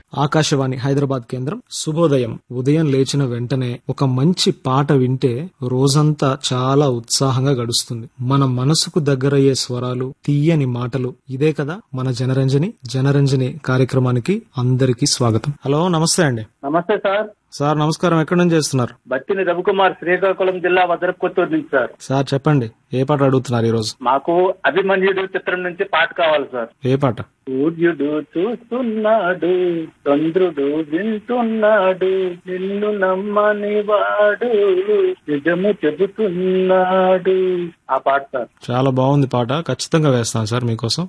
ఆకాశవాణి హైదరాబాద్ కేంద్రం శుభోదయం ఉదయం లేచిన వెంటనే ఒక మంచి పాట వింటే రోజంతా చాలా ఉత్సాహంగా గడుస్తుంది మన మనసుకు దగ్గరయ్యే స్వరాలు తీయని మాటలు ఇదే కదా మన జనరంజని జనరంజని కార్యక్రమానికి అందరికీ స్వాగతం హలో నమస్తే అండి నమస్తే సార్ సార్ నమస్కారం ఎక్కడి నుంచి చేస్తున్నారు బత్తిని రవికుమార్ శ్రీకాకుళం జిల్లా వదరకొత్తూరు నుంచి సార్ సార్ చెప్పండి ఏ పాట అడుగుతున్నారు ఈ రోజు మాకు అభిమన్యుడు చిత్రం నుంచి పాట కావాలి సార్ ఏ పాట సూర్యుడు చూస్తున్నాడు చంద్రుడు వింటున్నాడు నిన్ను నమ్మని వాడు నిజము చెబుతున్నాడు ఆ పాట సార్ చాలా బాగుంది పాట ఖచ్చితంగా వేస్తాను సార్ మీకోసం